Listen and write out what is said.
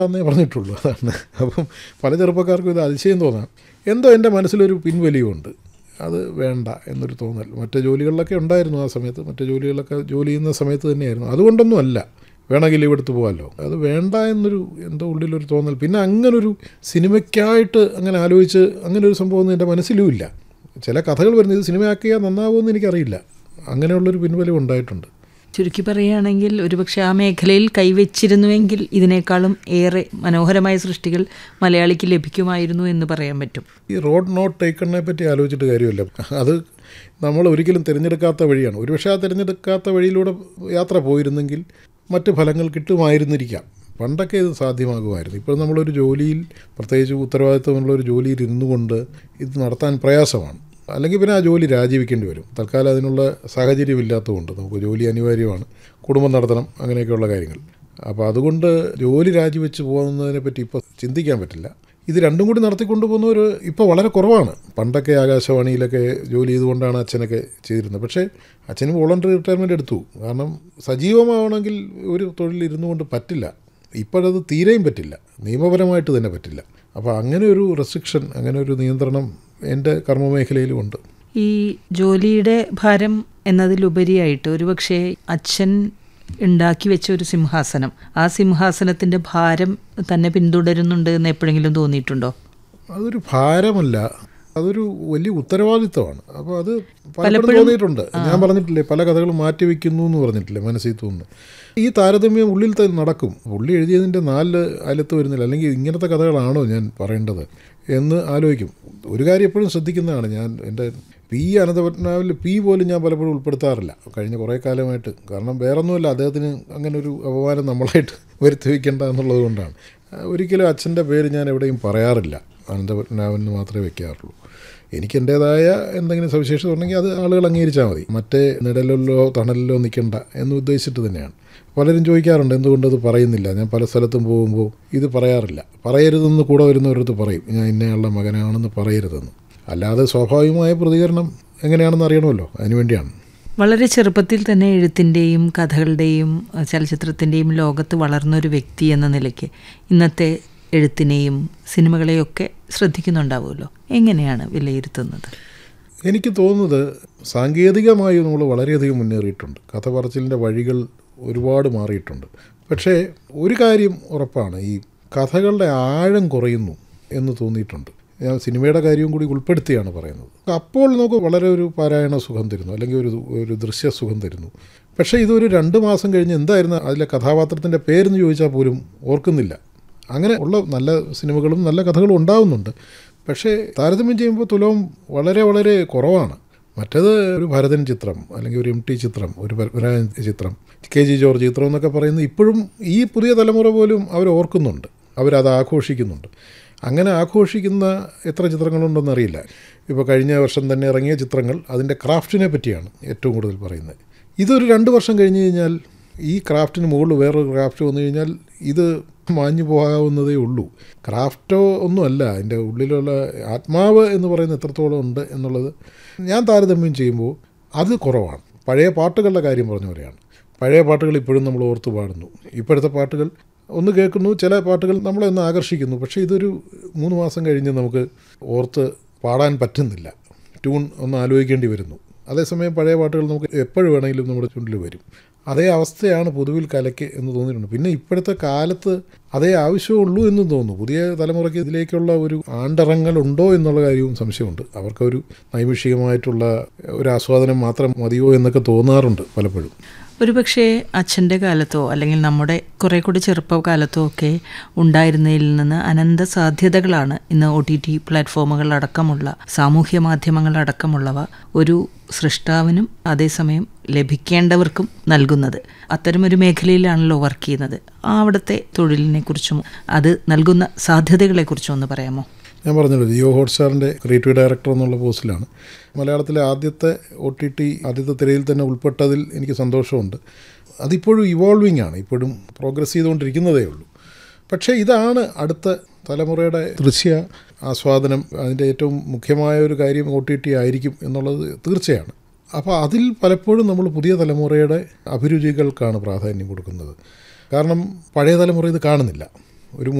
എന്നേ പറഞ്ഞിട്ടുള്ളൂ അതാണ് അപ്പം പല ചെറുപ്പക്കാർക്കും ഇത് അതിശയം തോന്നാം എന്തോ എൻ്റെ മനസ്സിലൊരു പിൻവലിയുണ്ട് അത് വേണ്ട എന്നൊരു തോന്നൽ മറ്റു ജോലികളിലൊക്കെ ഉണ്ടായിരുന്നു ആ സമയത്ത് മറ്റു ജോലികളൊക്കെ ജോലി ചെയ്യുന്ന സമയത്ത് തന്നെയായിരുന്നു അതുകൊണ്ടൊന്നും അല്ല വേണമെങ്കിൽ ലീവ് എടുത്ത് പോകാമല്ലോ അത് വേണ്ട എന്നൊരു എന്തോ ഉള്ളിലൊരു തോന്നൽ പിന്നെ അങ്ങനൊരു സിനിമയ്ക്കായിട്ട് അങ്ങനെ ആലോചിച്ച് അങ്ങനെ ഒരു സംഭവമൊന്നും എൻ്റെ മനസ്സിലും ഇല്ല ചില കഥകൾ വരുന്നത് ഇത് സിനിമയാക്കിയാൽ നന്നാവുമെന്ന് എനിക്കറിയില്ല അങ്ങനെയുള്ളൊരു പിൻവലിവ് ഉണ്ടായിട്ടുണ്ട് ചുരുക്കി പറയുകയാണെങ്കിൽ ഒരുപക്ഷെ ആ മേഖലയിൽ കൈവച്ചിരുന്നുവെങ്കിൽ ഇതിനേക്കാളും ഏറെ മനോഹരമായ സൃഷ്ടികൾ മലയാളിക്ക് ലഭിക്കുമായിരുന്നു എന്ന് പറയാൻ പറ്റും ഈ റോഡ് നോട്ട് ടേക്കണിനെ പറ്റി ആലോചിച്ചിട്ട് കാര്യമില്ല അത് നമ്മൾ ഒരിക്കലും തിരഞ്ഞെടുക്കാത്ത വഴിയാണ് ഒരുപക്ഷെ ആ തിരഞ്ഞെടുക്കാത്ത വഴിയിലൂടെ യാത്ര പോയിരുന്നെങ്കിൽ മറ്റ് ഫലങ്ങൾ കിട്ടുമായിരുന്നിരിക്കാം പണ്ടൊക്കെ ഇത് സാധ്യമാകുമായിരുന്നു ഇപ്പോൾ നമ്മളൊരു ജോലിയിൽ പ്രത്യേകിച്ച് ഉത്തരവാദിത്വമുള്ള ഒരു ജോലിയിൽ ഇരുന്നു കൊണ്ട് ഇത് നടത്താൻ പ്രയാസമാണ് അല്ലെങ്കിൽ പിന്നെ ആ ജോലി രാജിവെക്കേണ്ടി വരും തൽക്കാലം അതിനുള്ള സാഹചര്യമില്ലാത്തതുകൊണ്ട് നമുക്ക് ജോലി അനിവാര്യമാണ് കുടുംബം നടത്തണം അങ്ങനെയൊക്കെയുള്ള കാര്യങ്ങൾ അപ്പോൾ അതുകൊണ്ട് ജോലി രാജിവെച്ച് പോകുന്നതിനെ പറ്റി ഇപ്പോൾ ചിന്തിക്കാൻ പറ്റില്ല ഇത് രണ്ടും കൂടി നടത്തിക്കൊണ്ട് പോകുന്നവർ ഇപ്പോൾ വളരെ കുറവാണ് പണ്ടൊക്കെ ആകാശവാണിയിലൊക്കെ ജോലി ചെയ്തുകൊണ്ടാണ് അച്ഛനൊക്കെ ചെയ്തിരുന്നത് പക്ഷേ അച്ഛന് വോളണ്ടറി റിട്ടയർമെൻറ്റ് എടുത്തു കാരണം സജീവമാവണമെങ്കിൽ ഒരു തൊഴിൽ ഇരുന്നു കൊണ്ട് പറ്റില്ല ഇപ്പോഴത് തീരെയും പറ്റില്ല നിയമപരമായിട്ട് തന്നെ പറ്റില്ല അപ്പോൾ അങ്ങനെ ഒരു റെസ്ട്രിക്ഷൻ അങ്ങനെ ഒരു നിയന്ത്രണം എൻ്റെ കർമ്മമേഖലയിലും ഉണ്ട് ഈ ജോലിയുടെ ഭാരം എന്നതിലുപരിയായിട്ട് ഒരുപക്ഷെ അച്ഛൻ ഉണ്ടാക്കി വെച്ച ഒരു സിംഹാസനം ആ സിംഹാസനത്തിന്റെ ഭാരം തന്നെ പിന്തുടരുന്നുണ്ട് എന്ന് എപ്പോഴെങ്കിലും തോന്നിയിട്ടുണ്ടോ അതൊരു ഭാരമല്ല അതൊരു വലിയ ഉത്തരവാദിത്തമാണ് അപ്പോൾ അത് പലപ്പോഴും തോന്നിയിട്ടുണ്ട് ഞാൻ പറഞ്ഞിട്ടില്ലേ പല കഥകളും മാറ്റി വയ്ക്കുന്നു എന്ന് പറഞ്ഞിട്ടില്ലേ മനസ്സിൽ തോന്നുന്നു ഈ താരതമ്യം ഉള്ളിൽ തന്നെ നടക്കും പുള്ളി എഴുതിയതിൻ്റെ നാല് അലത്ത് വരുന്നില്ല അല്ലെങ്കിൽ ഇങ്ങനത്തെ കഥകളാണോ ഞാൻ പറയേണ്ടത് എന്ന് ആലോചിക്കും ഒരു കാര്യം എപ്പോഴും ശ്രദ്ധിക്കുന്നതാണ് ഞാൻ എൻ്റെ പി അനന്തപത്മനാവിൽ പി പോലും ഞാൻ പലപ്പോഴും ഉൾപ്പെടുത്താറില്ല കഴിഞ്ഞ കുറേ കാലമായിട്ട് കാരണം വേറൊന്നുമല്ല അദ്ദേഹത്തിന് അങ്ങനെ ഒരു അപമാനം നമ്മളായിട്ട് വരുത്തി വയ്ക്കേണ്ട എന്നുള്ളത് കൊണ്ടാണ് ഒരിക്കലും അച്ഛൻ്റെ പേര് ഞാൻ എവിടെയും പറയാറില്ല അനന്തപത്മനാഭന് മാത്രമേ വെക്കാറുള്ളൂ എനിക്ക് എൻ്റേതായ എന്തെങ്കിലും സവിശേഷത ഉണ്ടെങ്കിൽ അത് ആളുകൾ അംഗീകരിച്ചാൽ മതി മറ്റേ നിഴലിലോ തണലിലോ നിൽക്കണ്ട എന്ന് ഉദ്ദേശിച്ചിട്ട് തന്നെയാണ് പലരും ചോദിക്കാറുണ്ട് എന്തുകൊണ്ടത് പറയുന്നില്ല ഞാൻ പല സ്ഥലത്തും പോകുമ്പോൾ ഇത് പറയാറില്ല പറയരുതെന്ന് കൂടെ വരുന്നവരടുത്ത് പറയും ഞാൻ ഇന്നയാളുടെ മകനാണെന്ന് പറയരുതെന്ന് അല്ലാതെ സ്വാഭാവികമായ പ്രതികരണം എങ്ങനെയാണെന്ന് അറിയണമല്ലോ അതിനുവേണ്ടിയാണ് വളരെ ചെറുപ്പത്തിൽ തന്നെ എഴുത്തിൻ്റെയും കഥകളുടെയും ചലച്ചിത്രത്തിൻ്റെയും ലോകത്ത് വളർന്നൊരു വ്യക്തി എന്ന നിലയ്ക്ക് ഇന്നത്തെ എഴുത്തിനെയും സിനിമകളെയൊക്കെ ശ്രദ്ധിക്കുന്നുണ്ടാവുമല്ലോ എങ്ങനെയാണ് വിലയിരുത്തുന്നത് എനിക്ക് തോന്നുന്നത് സാങ്കേതികമായി നമ്മൾ വളരെയധികം മുന്നേറിയിട്ടുണ്ട് കഥ പറച്ചിലിൻ്റെ വഴികൾ ഒരുപാട് മാറിയിട്ടുണ്ട് പക്ഷേ ഒരു കാര്യം ഉറപ്പാണ് ഈ കഥകളുടെ ആഴം കുറയുന്നു എന്ന് തോന്നിയിട്ടുണ്ട് ഞാൻ സിനിമയുടെ കാര്യവും കൂടി ഉൾപ്പെടുത്തിയാണ് പറയുന്നത് അപ്പോൾ നമുക്ക് വളരെ ഒരു പാരായണ സുഖം തരുന്നു അല്ലെങ്കിൽ ഒരു ഒരു ദൃശ്യ സുഖം തരുന്നു പക്ഷേ ഇതൊരു രണ്ട് മാസം കഴിഞ്ഞ് എന്തായിരുന്നു അതിലെ കഥാപാത്രത്തിൻ്റെ പേരെന്ന് ചോദിച്ചാൽ പോലും ഓർക്കുന്നില്ല അങ്ങനെ ഉള്ള നല്ല സിനിമകളും നല്ല കഥകളും ഉണ്ടാവുന്നുണ്ട് പക്ഷേ താരതമ്യം ചെയ്യുമ്പോൾ തുലവും വളരെ വളരെ കുറവാണ് മറ്റേത് ഒരു ഭരതൻ ചിത്രം അല്ലെങ്കിൽ ഒരു എം ടി ചിത്രം ഒരു പത്മരാജൻ ചിത്രം കെ ജി ജോർജ് ചിത്രം എന്നൊക്കെ പറയുന്നത് ഇപ്പോഴും ഈ പുതിയ തലമുറ പോലും അവർ ഓർക്കുന്നുണ്ട് അവരത് ആഘോഷിക്കുന്നുണ്ട് അങ്ങനെ ആഘോഷിക്കുന്ന എത്ര ചിത്രങ്ങളുണ്ടെന്ന് അറിയില്ല ഇപ്പോൾ കഴിഞ്ഞ വർഷം തന്നെ ഇറങ്ങിയ ചിത്രങ്ങൾ അതിൻ്റെ ക്രാഫ്റ്റിനെ പറ്റിയാണ് ഏറ്റവും കൂടുതൽ പറയുന്നത് ഇതൊരു രണ്ട് വർഷം കഴിഞ്ഞ് കഴിഞ്ഞാൽ ഈ ക്രാഫ്റ്റിന് മുകളിൽ വേറൊരു ക്രാഫ്റ്റ് വന്നു കഴിഞ്ഞാൽ ഇത് മാഞ്ഞു പോകാവുന്നതേ ഉള്ളൂ ക്രാഫ്റ്റോ ഒന്നുമല്ല അതിൻ്റെ ഉള്ളിലുള്ള ആത്മാവ് എന്ന് പറയുന്നത് എത്രത്തോളം ഉണ്ട് എന്നുള്ളത് ഞാൻ താരതമ്യം ചെയ്യുമ്പോൾ അത് കുറവാണ് പഴയ പാട്ടുകളുടെ കാര്യം പറഞ്ഞ പോലെയാണ് പഴയ പാട്ടുകൾ ഇപ്പോഴും നമ്മൾ ഓർത്ത് പാടുന്നു ഇപ്പോഴത്തെ പാട്ടുകൾ ഒന്ന് കേൾക്കുന്നു ചില പാട്ടുകൾ നമ്മളെ ഒന്ന് ആകർഷിക്കുന്നു പക്ഷേ ഇതൊരു മൂന്ന് മാസം കഴിഞ്ഞ് നമുക്ക് ഓർത്ത് പാടാൻ പറ്റുന്നില്ല ട്യൂൺ ഒന്ന് ആലോചിക്കേണ്ടി വരുന്നു അതേസമയം പഴയ പാട്ടുകൾ നമുക്ക് എപ്പോഴും വേണമെങ്കിലും നമ്മുടെ ചുണ്ടിൽ വരും അതേ അവസ്ഥയാണ് പൊതുവിൽ കലയ്ക്ക് എന്ന് തോന്നിയിട്ടുണ്ട് പിന്നെ ഇപ്പോഴത്തെ കാലത്ത് അതേ ആവശ്യമുള്ളൂ എന്നും തോന്നുന്നു പുതിയ തലമുറയ്ക്ക് ഇതിലേക്കുള്ള ഒരു ആണ്ടിറങ്ങലുണ്ടോ എന്നുള്ള കാര്യവും സംശയമുണ്ട് അവർക്കൊരു നൈമിഷികമായിട്ടുള്ള ഒരു ആസ്വാദനം മാത്രം മതിയോ എന്നൊക്കെ തോന്നാറുണ്ട് പലപ്പോഴും ഒരുപക്ഷെ അച്ഛൻ്റെ കാലത്തോ അല്ലെങ്കിൽ നമ്മുടെ കുറെ കൂടി ചെറുപ്പകാലത്തോ ഒക്കെ ഉണ്ടായിരുന്നതിൽ നിന്ന് അനന്ത സാധ്യതകളാണ് ഇന്ന് ഒ ടി ടി പ്ലാറ്റ്ഫോമുകൾ അടക്കമുള്ള സാമൂഹ്യ മാധ്യമങ്ങൾ അടക്കമുള്ളവ ഒരു സൃഷ്ടാവിനും അതേസമയം ലഭിക്കേണ്ടവർക്കും നൽകുന്നത് അത്തരമൊരു മേഖലയിലാണല്ലോ വർക്ക് ചെയ്യുന്നത് ആ അവിടുത്തെ തൊഴിലിനെക്കുറിച്ചും അത് നൽകുന്ന സാധ്യതകളെക്കുറിച്ചും ഒന്ന് പറയാമോ ഞാൻ പറഞ്ഞല്ലോ ജിയോ ഹോട്ട്സ്റ്റാറിൻ്റെ ക്രിയേറ്റീവ് ഡയറക്ടർ എന്നുള്ള പോസ്റ്റിലാണ് മലയാളത്തിലെ ആദ്യത്തെ ഒ ടി ടി ആദ്യത്തെ തിരയിൽ തന്നെ ഉൾപ്പെട്ടതിൽ എനിക്ക് സന്തോഷമുണ്ട് അതിപ്പോഴും ഇവോൾവിംഗ് ആണ് ഇപ്പോഴും പ്രോഗ്രസ് ചെയ്തുകൊണ്ടിരിക്കുന്നതേ ഉള്ളൂ പക്ഷേ ഇതാണ് അടുത്ത തലമുറയുടെ ദൃശ്യ ആസ്വാദനം അതിൻ്റെ ഏറ്റവും മുഖ്യമായ ഒരു കാര്യം ഒ ടി ടി ആയിരിക്കും എന്നുള്ളത് തീർച്ചയാണ് അപ്പോൾ അതിൽ പലപ്പോഴും നമ്മൾ പുതിയ തലമുറയുടെ അഭിരുചികൾക്കാണ് പ്രാധാന്യം കൊടുക്കുന്നത് കാരണം പഴയ തലമുറ ഇത് കാണുന്നില്ല ഒരു